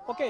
Okay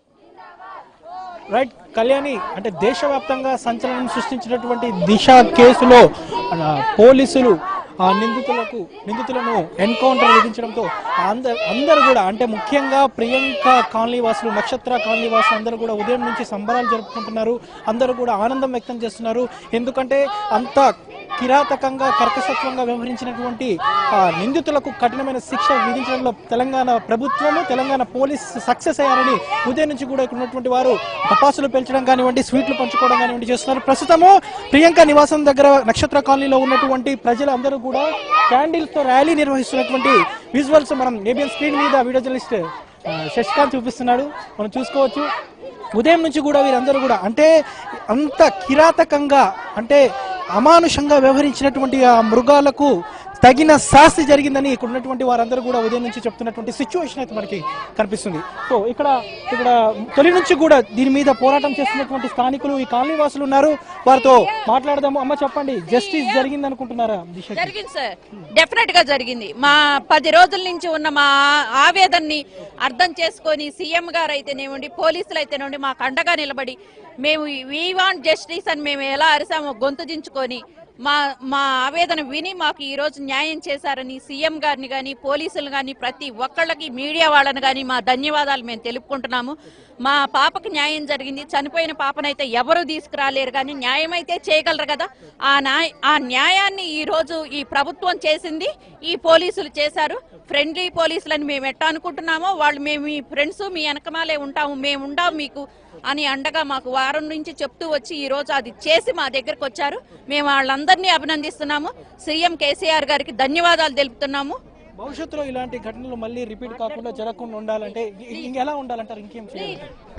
right Kalyani అంటే దేశవ్యాప్తంగా సంచలనం సృష్టించినటువంటి దిశ కేసులో ఆ, పోలీసులు ఆ నిందితులకు నిందితులను ఎన్కౌంటర్ విధించడంతో అందరు అందరూ కూడా అంటే ముఖ్యంగా ప్రియాంక కాలనీ వాసులు నక్షత్ర కాలనీ వాసులు అందరూ కూడా ఉదయం నుంచి సంబరాలు జరుపుకుంటున్నారు అందరూ కూడా ఆనందం వ్యక్తం చేస్తున్నారు ఎందుకంటే అంత కిరాతకంగా కర్కశత్వంగా వ్యవహరించినటువంటి ఆ, నిందితులకు కఠినమైన శిక్ష విధించడంలో తెలంగాణ ప్రభుత్వము తెలంగాణ పోలీస్ సక్సెస్ అయ్యారని ఉదయం నుంచి కూడా ఇక్కడ ఉన్నటువంటి వారు టపాసులు పెంచడం కానివ్వండి స్వీట్లు పంచుకోవడం కానివ్వండి చేస్తున్నారు ప్రస్తుతము ప్రియాంక నివాసం దగ్గర నక్షత్ర కాలనీలో ఉన్నటువంటి ప్రజలందరూ కూడా క్యాండిల్స్ తో ర్యాలీ నిర్వహిస్తున్నటువంటి విజువల్స్ మనం ఏబిఎన్ స్క్రీన్ మీద వీడియో జర్నలిస్ట్ ఆ, శశికాంత్ చూపిస్తున్నాడు మనం చూసుకోవచ్చు ఉదయం నుంచి కూడా వీరందరూ కూడా అంటే అంత కిరాతకంగా అంటే అమానుషంగా వ్యవహరించినటువంటి ఆ మృగాలకు తగిన శాస్తి జరిగిందని ఇక్కడ ఉన్నటువంటి వారందరూ కూడా ఉదయం నుంచి చెప్తున్నటువంటి సిచ్యువేషన్ అయితే మనకి కనిపిస్తుంది సో ఇక్కడ ఇక్కడ తొలి నుంచి కూడా దీని మీద పోరాటం చేస్తున్నటువంటి స్థానికులు ఈ కాలనీ వాసులు ఉన్నారు వారితో మాట్లాడదాము అమ్మ చెప్పండి జస్టిస్ జరిగింది అనుకుంటున్నారా దిశ జరిగింది సార్ డెఫినెట్ గా జరిగింది మా పది రోజుల నుంచి ఉన్న మా ఆవేదనని అర్థం చేసుకొని సీఎం గారు అయితేనేవ్వండి పోలీసులు అయితేనేవ్వండి మాకు అండగా నిలబడి మేము వీ వాంట్ జస్టిస్ అని మేము ఎలా అరిసామో గొంతు దించుకొని మా మా ఆవేదన విని మాకు ఈ రోజు న్యాయం చేశారని సీఎం గారిని కానీ పోలీసులు కానీ ప్రతి ఒక్కళ్ళకి మీడియా వాళ్ళని కానీ మా ధన్యవాదాలు మేము తెలుపుకుంటున్నాము మా పాపకి న్యాయం జరిగింది చనిపోయిన పాపనైతే ఎవరు తీసుకురాలేరు కానీ న్యాయం అయితే చేయగలరు కదా ఆ న్యాయ ఆ న్యాయాన్ని ఈ రోజు ఈ ప్రభుత్వం చేసింది ఈ పోలీసులు చేశారు ఫ్రెండ్లీ పోలీసులని మేము ఎట్టా అనుకుంటున్నామో వాళ్ళు మేము మీ ఫ్రెండ్స్ మీ వెనకమాలే ఉంటాము మేము ఉండాం మీకు అని అండగా మాకు వారం నుంచి చెప్తూ వచ్చి ఈ రోజు అది చేసి మా దగ్గరకు వచ్చారు మేము వాళ్ళందరినీ అభినందిస్తున్నాము సీఎం కేసీఆర్ గారికి ధన్యవాదాలు తెలుపుతున్నాము భవిష్యత్తులో ఇలాంటి ఘటనలు మళ్ళీ రిపీట్ కాకుండా జరగకుండా ఉండాలంటే ఇ- ఇంకెలా ఉండాలంటారు ఇంకేం చేయాలి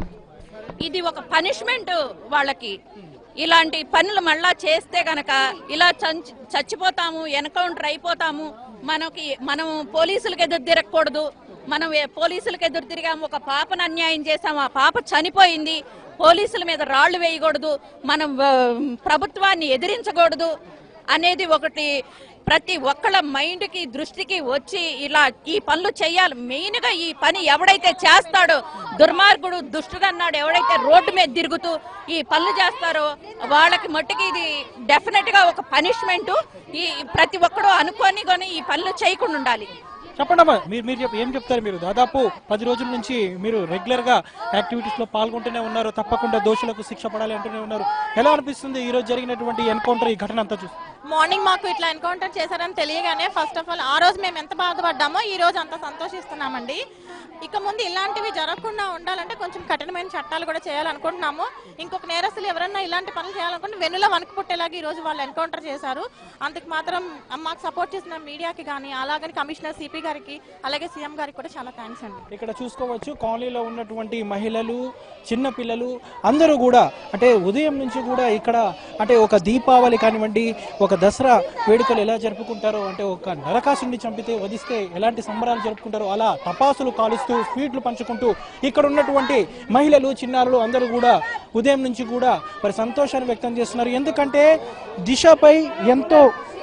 ఇది ఒక పనిష్మెంట్ వాళ్ళకి ఇలాంటి పనులు మళ్ళా చేస్తే గనక ఇలా చంచ్- చచ్చిపోతాము ఎన్కౌంటర్ అయిపోతాము మనకి మనం పోలీసులకు ఎదురు తిరగకూడదు మనం ఏ- పోలీసులకు ఎదురు తిరిగాము ఒక పాపను అన్యాయం చేసాము ఆ పాప చనిపోయింది పోలీసుల మీద రాళ్లు వేయకూడదు మనం ఆ, ప్రభుత్వాన్ని ఎదిరించకూడదు అనేది ఒకటి ప్రతి ఒక్కళ్ళ మైండ్ కి దృష్టికి వచ్చి ఇలా ఈ పనులు చేయాలి మెయిన్ గా ఈ పని ఎవడైతే చేస్తాడో దుర్మార్గుడు దుష్టుడు అన్నాడు ఎవడైతే రోడ్డు మీద తిరుగుతూ ఈ పనులు చేస్తారో వాళ్ళకి మట్టుకి ఇది డెఫినెట్ గా ఒక పనిష్మెంట్ ఈ ప్రతి ఒక్కడు అనుకొని కొని ఈ పనులు చేయకుండా ఉండాలి చెప్పండి అమ్మా మీరు మీరు చెప్ప- ఏం చెప్తారు మీరు దాదాపు పది రోజుల నుంచి మీరు రెగ్యులర్ గా యాక్టివిటీస్ లో పాల్గొంటూనే ఉన్నారు తప్పకుండా దోషులకు శిక్ష పడాలి అంటూనే ఉన్నారు ఎలా అనిపిస్తుంది ఈ రోజు జరిగినటువంటి ఎన్కౌంటర్ ఈ ఘటన అంతా చూసి మార్నింగ్ మాకు ఇట్లా ఎన్కౌంటర్ చేశారని తెలియగానే ఫస్ట్ ఆఫ్ ఆల్ ఆ రోజు మేము ఎంత బాధపడ్డామో ఈ రోజు అంత సంతోషిస్తున్నామండి ఇక ముందు ఇలాంటివి జరగకుండా ఉండాలంటే కొంచెం కఠినమైన చట్టాలు కూడా చేయాలనుకుంటున్నాము ఇంకొక నేరస్తులు ఎవరన్నా ఇలాంటి పనులు చేయాలనుకుంటే వెన్నులో వణుకు పుట్టేలాగా ఈ రోజు వాళ్ళు ఎన్కౌంటర్ చేశారు అందుకు మాత్రం మాకు సపోర్ట్ చేసిన మీడియాకి కానీ అలాగని కమిషనర్ సిపి గారికి అలాగే సీఎం గారికి కూడా చాలా థ్యాంక్స్ అండి ఇక్కడ చూసుకోవచ్చు కాలనీలో ఉన్నటువంటి మహిళలు చిన్న పిల్లలు అందరూ కూడా అంటే ఉదయం నుంచి కూడా ఇక్కడ అంటే ఒక దీపావళి కానివ్వండి ఒక దసరా వేడుకలు ఎలా జరుపుకుంటారో అంటే ఒక నరకాసుని చంపితే వధిస్తే ఎలాంటి సంబరాలు జరుపుకుంటారో అలా టపాసులు కాలుస్తూ స్వీట్లు పంచుకుంటూ ఇక్కడ ఉన్నటువంటి మహిళలు చిన్నారులు అందరూ కూడా ఉదయం నుంచి కూడా మరి సంతోషాన్ని వ్యక్తం చేస్తున్నారు ఎందుకంటే దిశపై ఎంతో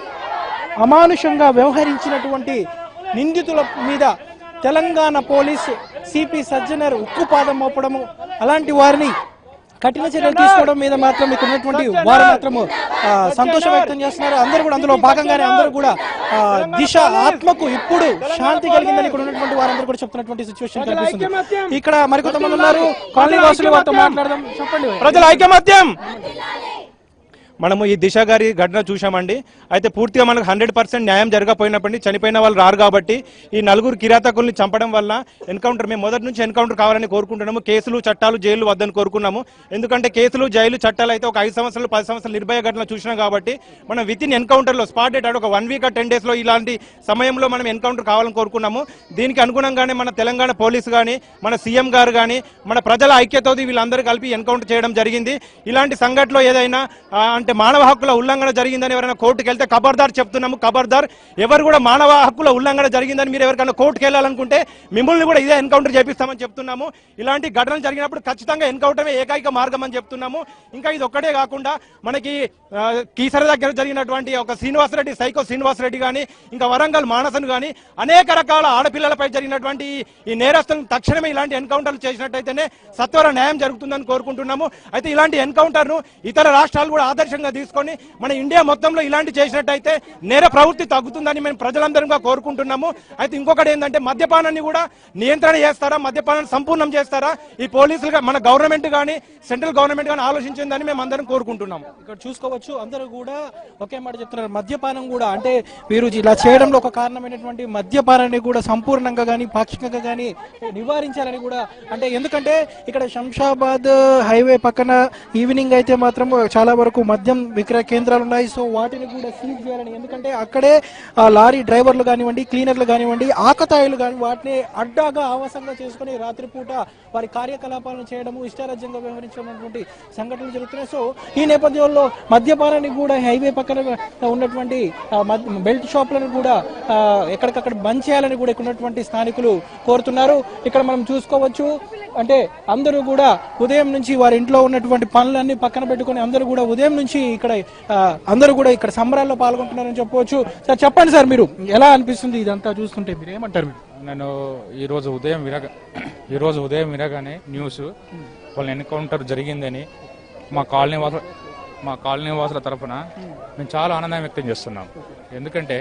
అమానుషంగా వ్యవహరించినటువంటి నిందితుల మీద తెలంగాణ పోలీస్ సిపి సజ్జనర్ ఉక్కుపాదం మోపడము అలాంటి వారిని కఠిన చర్యలు తీసుకోవడం మీద మాత్రం ఇక్కడ ఉన్నటువంటి వారు మాత్రము ఆ, సంతోషం వ్యక్తం చేస్తున్నారు అందరూ కూడా అందులో భాగంగానే అందరూ కూడా ఆ, దిశ ఆత్మకు ఇప్పుడు శాంతి కలిగిందని ఇక్కడ ఉన్నటువంటి వారందరూ కూడా చెప్తున్నటువంటి సిచ్యువేషన్ కనిపిస్తుంది ఇక్కడ మరికొంతమంది ఉన్నారు కాలనీ వాసులు వారితో మాట్లాడదాం చెప్పండి ప్రజల ఐకమత్యం మనము ఈ దిశ గారి ఘటన చూశామండి అయితే పూర్తిగా మనకు హండ్రెడ్ పర్సెంట్ న్యాయం జరగకపోయినప్పటి చనిపోయిన వాళ్ళు రారు కాబట్టి ఈ నలుగురు కిరాతకుల్ని చంపడం వల్ల ఎన్కౌంటర్ మేము మొదటి నుంచి ఎన్కౌంటర్ కావాలని కోరుకుంటున్నాము కేసులు చట్టాలు జైలు వద్దని కోరుకున్నాము ఎందుకంటే కేసులు జైలు చట్టాలు అయితే ఒక ఐదు సంవత్సరాలు పది సంవత్సరాలు నిర్భయ ఘటన చూసినాం కాబట్టి మనం విత్ ఇన్ ఎన్కౌంటర్లో స్పాట్ డేట్ ఒక వన్ వీక్ టెన్ డేస్లో ఇలాంటి సమయంలో మనం ఎన్కౌంటర్ కావాలని కోరుకున్నాము దీనికి అనుగుణంగానే మన తెలంగాణ పోలీసు కానీ మన సీఎం గారు కానీ మన ప్రజల ఐక్యతతో వీళ్ళందరూ కలిపి ఎన్కౌంటర్ చేయడం జరిగింది ఇలాంటి సంఘటనలో ఏదైనా ఆ, అంటే అంటే మానవ హక్కుల ఉల్లంఘన జరిగిందని ఎవరైనా కోర్టుకు వెళ్తే ఖబర్దార్ చెప్తున్నాము ఖబర్దార్ ఎవరు కూడా మానవ హక్కుల ఉల్లంఘన జరిగిందని మీరు ఎవరికైనా కోర్టుకు వెళ్ళాలనుకుంటే మిమ్మల్ని కూడా ఇదే ఎన్కౌంటర్ చేపిస్తామని చెప్తున్నాము ఇలాంటి ఘటనలు జరిగినప్పుడు ఖచ్చితంగా ఎన్కౌంటరే ఏకైక మార్గం అని చెప్తున్నాము ఇంకా ఇది ఒక్కటే కాకుండా మనకి ఆ, కీసర దగ్గర జరిగినటువంటి ఒక శ్రీనివాసరెడ్డి సైకో శ్రీనివాసరెడ్డి కానీ ఇంకా వరంగల్ మానసన్ కానీ అనేక రకాల ఆడపిల్లలపై జరిగినటువంటి ఈ- ఈ నేరస్తులను తక్షణమే ఇలాంటి ఎన్కౌంటర్లు చేసినట్టయితేనే సత్వర న్యాయం జరుగుతుందని కోరుకుంటున్నాము అయితే ఇలాంటి ఎన్కౌంటర్ ను ఇతర రాష్ట్రాలు కూడా ఆదర్శంగా తీసుకొని మన ఇండియా మొత్తంలో ఇలాంటి చేసినట్టయితే నేర ప్రవృత్తి తగ్గుతుందని మేము ప్రజలందరం కూడా కోరుకుంటున్నాము అయితే ఇంకొకటి ఏంటంటే మద్యపానాన్ని కూడా నియంత్రణ చేస్తారా మద్యపానాన్ని సంపూర్ణం చేస్తారా ఈ పోలీసులుగా మన గవర్నమెంట్ కానీ సెంట్రల్ గవర్నమెంట్ కానీ ఆలోచించిందని మేము అందరం కోరుకుంటున్నాము ఇక్కడ చూసుకోవచ్చు అందరూ కూడా ఒకే మాట చెప్తున్నారు మద్యపానం కూడా అంటే వీరు ఇలా చేయడంలో ఒక కారణమైనటువంటి మద్యపానాన్ని కూడా సంపూర్ణంగా కానీ పాక్షికంగా కానీ నివారించాలని కూడా అంటే ఎందుకంటే ఇక్కడ శంషాబాద్ హైవే పక్కన ఈవినింగ్ అయితే మాత్రం చాలా వరకు మద్యం విక్రయ కేంద్రాలు ఉన్నాయి సో వాటిని కూడా సీజ్ చేయాలని ఎందుకంటే అక్కడే ఆ లారీ డ్రైవర్లు కానివ్వండి క్లీనర్లు కానివ్వండి ఆకతాయిలు కానీ వాటిని అడ్డాగా ఆవాసంగా చేసుకుని రాత్రిపూట వారి కార్యకలాపాలను చేయడము ఇష్టారాజ్యంగా వ్యవహరించినటువంటి సంఘటనలు జరుగుతున్నాయి సో ఈ నేపథ్యంలో మద్యపానాన్ని కూడా హైవే పక్కన ఉన్నటువంటి ఆ, మద్- బెల్ట్ షాపులను కూడా ఆ, ఎక్కడికక్కడ బంద్ చేయాలని కూడా ఇక్కడ ఉన్నటువంటి స్థానికులు కోరుతున్నారు ఇక్కడ మనం చూసుకోవచ్చు అంటే అందరూ కూడా ఉదయం నుంచి వారి ఇంట్లో ఉన్నటువంటి పనులన్నీ పక్కన పెట్టుకొని అందరూ కూడా ఉదయం నుంచి ఇక్కడ ఆ, అందరూ కూడా ఇక్కడ సంబరాల్లో పాల్గొంటున్నారని చెప్పవచ్చు సార్ చెప్పండి సార్ మీరు ఎలా అనిపిస్తుంది ఇదంతా చూస్తుంటే మీరు ఏమంటారు మీరు నేను ఈరోజు ఉదయం వినగా ఈరోజు ఉదయం వినగానే న్యూస్ వాళ్ళ ఎన్కౌంటర్ జరిగిందని మా కాలనీ వాసుల మా కాలనీ వాసుల తరఫున మేము చాలా ఆనందం వ్యక్తం చేస్తున్నాం ఎందుకంటే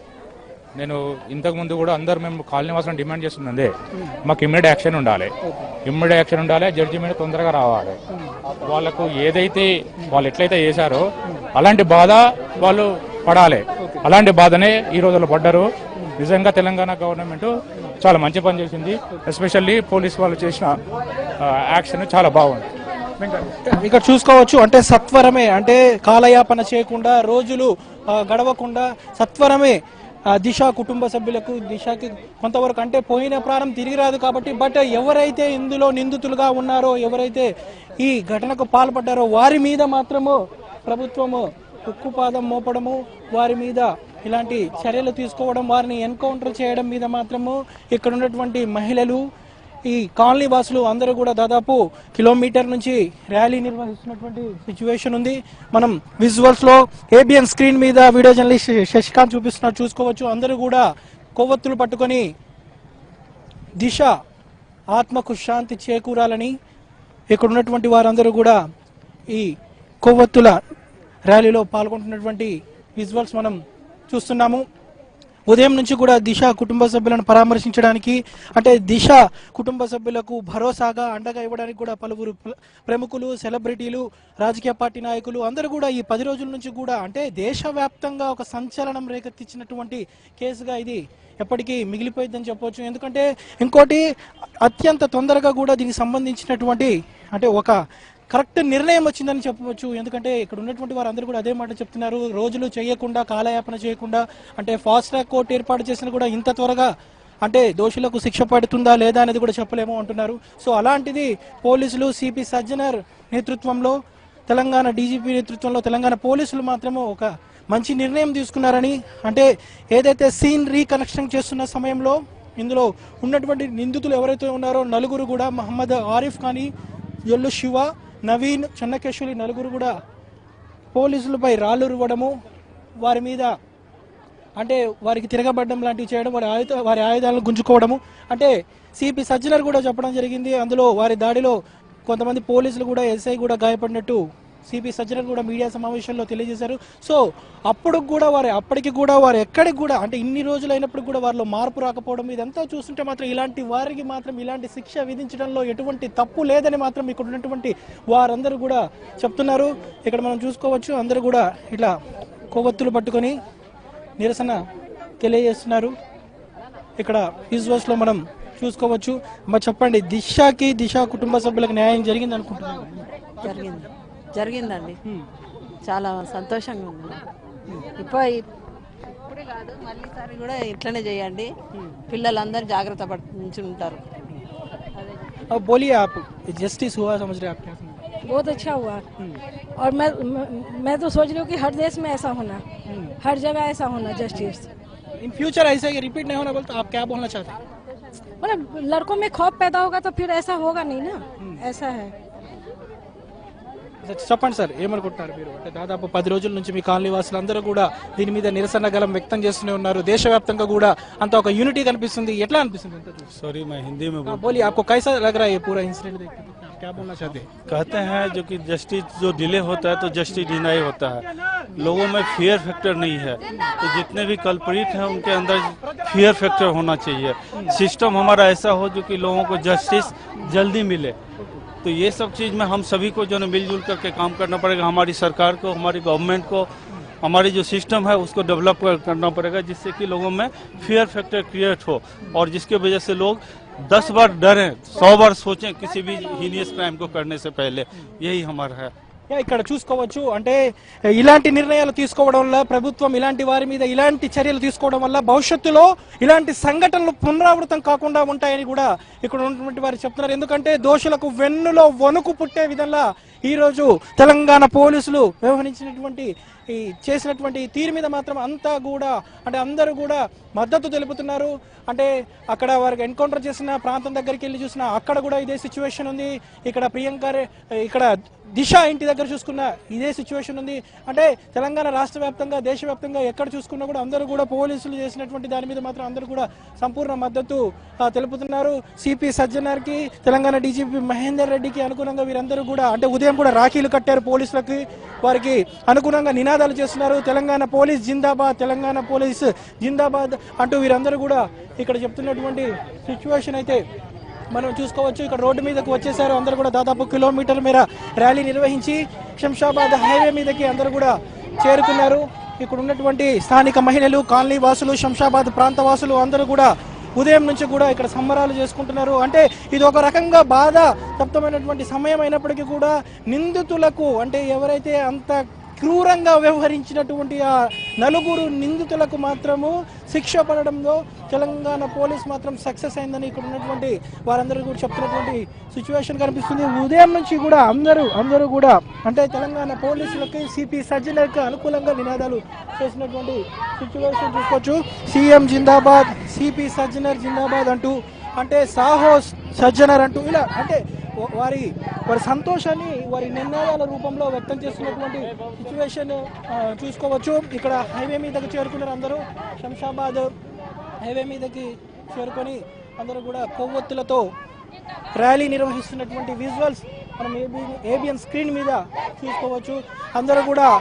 నేను ఇంతకు ముందు కూడా అందరు మేము కాలనీ వాసులను డిమాండ్ చేస్తుందండి మాకు ఇమ్మీడియట్ యాక్షన్ ఉండాలి ఇమ్మీడియట్ యాక్షన్ ఉండాలి జడ్జిమెంట్ తొందరగా రావాలి వాళ్ళకు ఏదైతే వాళ్ళు ఎట్లయితే చేశారో అలాంటి బాధ వాళ్ళు పడాలి అలాంటి బాధనే ఈ రోజుల్లో పడ్డారు నిజంగా తెలంగాణ గవర్నమెంట్ చాలా మంచి పని చేసింది ఎస్పెషల్లీ పోలీస్ వాళ్ళు చేసిన యాక్షన్ చాలా బాగుంది ఇక్కడ చూసుకోవచ్చు అంటే సత్వరమే అంటే కాలయాపన చేయకుండా రోజులు ఆ, గడవకుండా సత్వరమే ఆ, దిశ కుటుంబ సభ్యులకు దిశకి కొంతవరకు అంటే పోయిన ప్రాణం తిరిగి రాదు కాబట్టి బట్ ఎవరైతే ఇందులో నిందితులుగా ఉన్నారో ఎవరైతే ఈ ఘటనకు పాల్పడ్డారో వారి మీద మాత్రము ప్రభుత్వము ఉక్కుపాదం మోపడము వారి మీద ఇలాంటి చర్యలు తీసుకోవడం వారిని ఎన్కౌంటర్ చేయడం మీద మాత్రము ఇక్కడ ఉన్నటువంటి మహిళలు ఈ కాలనీ వాసులు అందరూ కూడా దాదాపు కిలోమీటర్ నుంచి ర్యాలీ నిర్వహిస్తున్నటువంటి సిచ్యువేషన్ ఉంది మనం విజువల్స్ లో ఏబిఎన్ స్క్రీన్ మీద వీడియో జర్నలిస్ట్ శశికాంత్ చూపిస్తున్నారు చూసుకోవచ్చు అందరూ కూడా కొవ్వొత్తులు పట్టుకొని దిశ ఆత్మకు శాంతి చేకూరాలని ఇక్కడ ఉన్నటువంటి వారందరూ కూడా ఈ కొవ్వొత్తుల ర్యాలీలో పాల్గొంటున్నటువంటి విజువల్స్ మనం చూస్తున్నాము ఉదయం నుంచి కూడా దిశ కుటుంబ సభ్యులను పరామర్శించడానికి అంటే దిశ కుటుంబ సభ్యులకు భరోసాగా అండగా ఇవ్వడానికి కూడా పలువురు ప్ర- ప్రముఖులు సెలబ్రిటీలు రాజకీయ పార్టీ నాయకులు అందరూ కూడా ఈ పది రోజుల నుంచి కూడా అంటే దేశవ్యాప్తంగా ఒక సంచలనం రేకెత్తించినటువంటి కేసుగా ఇది ఎప్పటికీ మిగిలిపోయిందని చెప్పవచ్చు ఎందుకంటే ఇంకోటి అత్యంత తొందరగా కూడా దీనికి సంబంధించినటువంటి అంటే ఒక కరెక్ట్ నిర్ణయం వచ్చిందని చెప్పవచ్చు ఎందుకంటే ఇక్కడ ఉన్నటువంటి వారందరూ కూడా అదే మాట చెప్తున్నారు రోజులు చేయకుండా కాలయాపన చేయకుండా అంటే ఫాస్ట్ ట్రాక్ కోర్టు ఏర్పాటు చేసినా కూడా ఇంత త్వరగా అంటే దోషులకు శిక్ష పడుతుందా లేదా అనేది కూడా చెప్పలేమో అంటున్నారు సో అలాంటిది పోలీసులు సిపి సజ్జనర్ నేతృత్వంలో తెలంగాణ డీజీపీ నేతృత్వంలో తెలంగాణ పోలీసులు మాత్రము ఒక మంచి నిర్ణయం తీసుకున్నారని అంటే ఏదైతే సీన్ రీకనెక్షన్ చేస్తున్న సమయంలో ఇందులో ఉన్నటువంటి నిందితులు ఎవరైతే ఉన్నారో నలుగురు కూడా మహమ్మద్ ఆరిఫ్ కానీ ఎల్లు శివ నవీన్ చెన్నకేశ్వరి నలుగురు కూడా పోలీసులపై రాళ్ళు రువ్వడము వారి మీద అంటే వారికి తిరగబడడం లాంటివి చేయడం వారి ఆయుధ వారి ఆయుధాలను గుంజుకోవడము అంటే సిపి సజ్జనర్ కూడా చెప్పడం జరిగింది అందులో వారి దాడిలో కొంతమంది పోలీసులు కూడా ఎస్ఐ కూడా గాయపడినట్టు సిపి సజ్జనర్ కూడా మీడియా సమావేశంలో తెలియజేశారు సో అప్పుడు కూడా వారి అప్పటికి కూడా వారు ఎక్కడికి కూడా అంటే ఇన్ని రోజులు అయినప్పుడు కూడా వారిలో మార్పు రాకపోవడం ఇదంతా చూస్తుంటే మాత్రం ఇలాంటి వారికి మాత్రం ఇలాంటి శిక్ష విధించడంలో ఎటువంటి తప్పు లేదని మాత్రం ఇక్కడ ఉన్నటువంటి వారందరూ కూడా చెప్తున్నారు ఇక్కడ మనం చూసుకోవచ్చు అందరూ కూడా ఇట్లా కొవ్వొత్తులు పట్టుకొని నిరసన తెలియజేస్తున్నారు ఇక్కడ విజువల్స్ లో మనం చూసుకోవచ్చు మరి చెప్పండి దిశకి దిశ కుటుంబ సభ్యులకు న్యాయం జరిగింది అనుకుంటున్నాను జరిగింది జరిగిందండి చాలా సంతోషంగా ఉంది ఇప్పుడు ఇప్పుడే కాదు మళ్ళీసారి కూడా ఇట్లనే చేయండి పిల్లలందరూ జాగ్రత్త పడి ఉంటారు अब बोलिए आप जस्टिस हुआ समझ रहे हैं आप क्या समझ रहे बहुत अच्छा हुआ और मैं मैं- मैं तो सोच रही हूँ कि हर देश में ऐसा होना हर जगह ऐसा होना जस्टिस इन फ्यूचर ऐसे ही रिपीट नहीं होना बोल तो आप क्या बोलना चाहते हैं मतलब लड़कों में खौफ पैदा होगा तो फिर ऐसा होगा नहीं ना ऐसा है చెప్పండి సార్ ఏమనుకుంటున్నారు మీరు అంటే దాదాపు పది రోజుల నుంచి మీ కాలనీ వాసులు అందరూ కూడా దీని మీద నిరసన గలం వ్యక్తం చేస్తూనే ఉన్నారు దేశవ్యాప్తంగా కూడా అంత ఒక యూనిటీ కనిపిస్తుంది ఎట్లా అనిపిస్తుంది అంతా చూసి? सॉरी मैं हिंदी में हाँ, बोलिए आपको कैसा लग रहा है ये पूरा इंसिडेंट देख के आप क्या बोलना चाहते हैं कहते हैं जो कि जस्टिस जो डिले होता है तो जस्टिस डिनाई होता है लोगों में फियर फैक्टर नहीं है तो जितने भी कल्परिट हैं उनके अंदर फियर फैक्टर होना चाहिए सिस्टम हमारा ऐसा हो जो कि लोगों को जस्टिस जल्दी मिले तो ये सब चीज़ में हम सभी को जो है मिलजुल करके काम करना पड़ेगा हमारी सरकार को हमारी गवर्नमेंट को हमारी जो सिस्टम है उसको डेवलप करना पड़ेगा जिससे कि लोगों में फियर फैक्टर क्रिएट हो और जिसके वजह से लोग दस बार डरें सौ बार सोचें किसी भी हीनियस क्राइम को करने से पहले यही हमारा है యా, ఇక్కడ చూసుకోవచ్చు అంటే ఇలాంటి నిర్ణయాలు తీసుకోవడం వల్ల ప్రభుత్వం ఇలాంటి వారి మీద ఇలాంటి చర్యలు తీసుకోవడం వల్ల భవిష్యత్తులో ఇలాంటి సంఘటనలు పునరావృతం కాకుండా ఉంటాయని కూడా ఇక్కడ ఉన్నటువంటి వారు చెప్తున్నారు ఎందుకంటే దోషులకు వెన్నులో వణుకు పుట్టే విధంగా ఈ రోజు తెలంగాణ పోలీసులు వ్యవహరించినటువంటి ఈ చేసినటువంటి తీరు మీద మాత్రం అంతా కూడా అంటే అందరూ కూడా మద్దతు తెలుపుతున్నారు అంటే అక్కడ వారికి ఎన్కౌంటర్ చేసిన ప్రాంతం దగ్గరికి వెళ్ళి చూసినా అక్కడ కూడా ఇదే సిచ్యువేషన్ ఉంది ఇక్కడ ప్రియాంక రే- ఇక్కడ దిశ ఇంటి దగ్గర చూసుకున్న ఇదే సిచ్యువేషన్ ఉంది అంటే తెలంగాణ రాష్ట్ర వ్యాప్తంగా దేశవ్యాప్తంగా ఎక్కడ చూసుకున్నా కూడా అందరూ కూడా పోలీసులు చేసినటువంటి దాని మీద మాత్రం అందరూ కూడా సంపూర్ణ మద్దతు ఆ, తెలుపుతున్నారు సిపి సజ్జనార్కి తెలంగాణ డీజీపీ మహేందర్ రెడ్డికి అనుగుణంగా వీరందరూ కూడా అంటే ఉదయం కూడా రాఖీలు కట్టారు పోలీసులకి వారికి అనుగుణంగా నినాదాలు చేస్తున్నారు తెలంగాణ పోలీస్ జిందాబాద్ తెలంగాణ పోలీస్ జిందాబాద్ అంటూ వీరందరూ కూడా ఇక్కడ చెప్తున్నటువంటి సిచ్యువేషన్ అయితే మనం చూసుకోవచ్చు ఇక్కడ రోడ్డు మీదకు వచ్చేసారు అందరూ కూడా దాదాపు కిలోమీటర్ మేర ర్యాలీ నిర్వహించి శంషాబాద్ హైవే మీదకి అందరూ కూడా చేరుకున్నారు ఇక్కడ ఉన్నటువంటి స్థానిక మహిళలు కాలనీ వాసులు శంషాబాద్ ప్రాంత వాసులు అందరూ కూడా ఉదయం నుంచి కూడా ఇక్కడ సంబరాలు చేసుకుంటున్నారు అంటే ఇది ఒక రకంగా బాధ తప్తమైనటువంటి సమయం అయినప్పటికీ కూడా నిందితులకు అంటే ఎవరైతే అంత క్రూరంగా వ్యవహరించినటువంటి ఆ నలుగురు నిందితులకు మాత్రము శిక్ష పడడంలో తెలంగాణ పోలీస్ మాత్రం సక్సెస్ అయిందని ఇక్కడ ఉన్నటువంటి వారందరూ కూడా చెప్తున్నటువంటి సిచ్యువేషన్ కనిపిస్తుంది ఉదయం నుంచి కూడా అందరూ అందరూ కూడా అంటే తెలంగాణ పోలీసులకి సిపి సజ్జనర్కి అనుకూలంగా నినాదాలు చేసినటువంటి సిచ్యువేషన్ చూసుకోవచ్చు సీఎం జిందాబాద్ సిపి సజ్జనర్ జిందాబాద్ అంటూ అంటే సాహో సజ్జనర్ అంటూ ఇలా అంటే వా- వారి వారి సంతోషాన్ని వారి నినాదాల రూపంలో వ్యక్తం చేస్తున్నటువంటి సిచ్యువేషన్ చూసుకోవచ్చు ఇక్కడ హైవే మీదకి చేరుకున్నారు అందరూ శంషాబాద్ హైవే మీదకి చేరుకొని అందరూ కూడా కొవ్వొత్తులతో ర్యాలీ నిర్వహిస్తున్నటువంటి విజువల్స్ మనం ఏబి ఏబిఎన్ స్క్రీన్ మీద చూసుకోవచ్చు అందరూ కూడా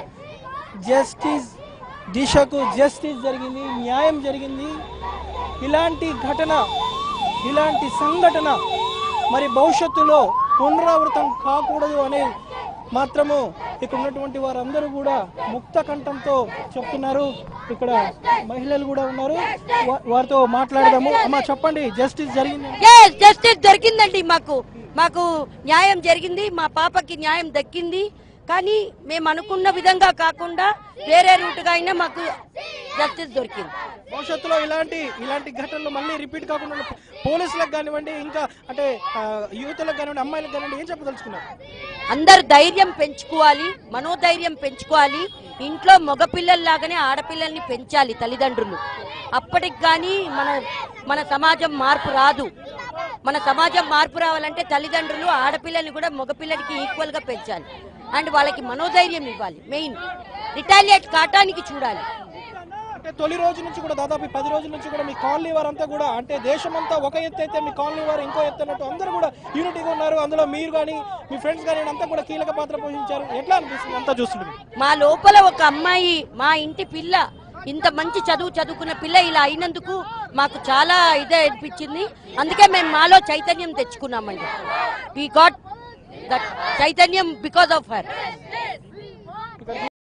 జస్టిస్ దిశకు జస్టిస్ జరిగింది న్యాయం జరిగింది ఇలాంటి ఘటన ఇలాంటి సంఘటన మరి భవిష్యత్తులో పునరావృతం కాకూడదు అనే మాత్రము ఇక్కడ ఉన్నటువంటి వారందరూ కూడా ముక్త కంఠంతో చెప్తున్నారు ఇక్కడ మహిళలు కూడా ఉన్నారు వా- వారితో మాట్లాడదాము అమ్మా చెప్పండి జస్టిస్ జరిగింది జస్టిస్ దొరికిందండి మాకు మాకు న్యాయం జరిగింది మా పాపకి న్యాయం దక్కింది కానీ మేము అనుకున్న విధంగా కాకుండా వేరే రూట్గా అయినా మాకు జస్టిస్ దొరికింది భవిష్యత్తులో ఇలాంటి ఇలాంటి ఘటనలు మళ్ళీ రిపీట్ కాకుండా పోలీసులకు కానివ్వండి ఇంకా అంటే ఆ, యువతులకు కానివ్వండి అమ్మాయిలకు కానివ్వండి ఏం చెప్పదలుచుకున్నారు అందరు ధైర్యం పెంచుకోవాలి మనోధైర్యం పెంచుకోవాలి ఇంట్లో మగపిల్లల్లాగానే ఆడపిల్లల్ని పెంచాలి తల్లిదండ్రులు అప్పటికి కానీ మన మన సమాజం మార్పు రాదు మన సమాజం మార్పు రావాలంటే తల్లిదండ్రులు ఆడపిల్లల్ని కూడా మగపిల్లలకి ఈక్వల్ గా పెంచాలి అండ్ వాళ్ళకి మనోధైర్యం ఇవ్వాలి మెయిన్ రిటాలియేట్ కాటానికి చూడాలి అంటే తొలి రోజు నుంచి కూడా దాదాపు ఈ పది రోజుల నుంచి కూడా మీ కాలనీ వారంతా కూడా అంటే దేశమంతా ఒక ఎత్తు అయితే మీ కాలనీ వారు ఇంకో ఎత్తు అన్నట్టు అందరూ కూడా యూనిటీగా ఉన్నారు అందులో మీరు కానీ మీ ఫ్రెండ్స్ కానీ అంతా కూడా కీలక పాత్ర పోషించారు ఎట్లా అనిపిస్తుంది అంతా చూస్తుంది మా లోపల ఒక అమ్మాయి మా ఇంటి పిల్ల ఇంత మంచి చదువు చదువుకున్న పిల్ల ఇలా అయినందుకు మాకు చాలా ఇదే అనిపించింది అందుకే మేము మాలో చైతన్యం తెచ్చుకున్నామండి వి గాట్ దట్ చైతన్యం బికాస్ ఆఫ్ హర్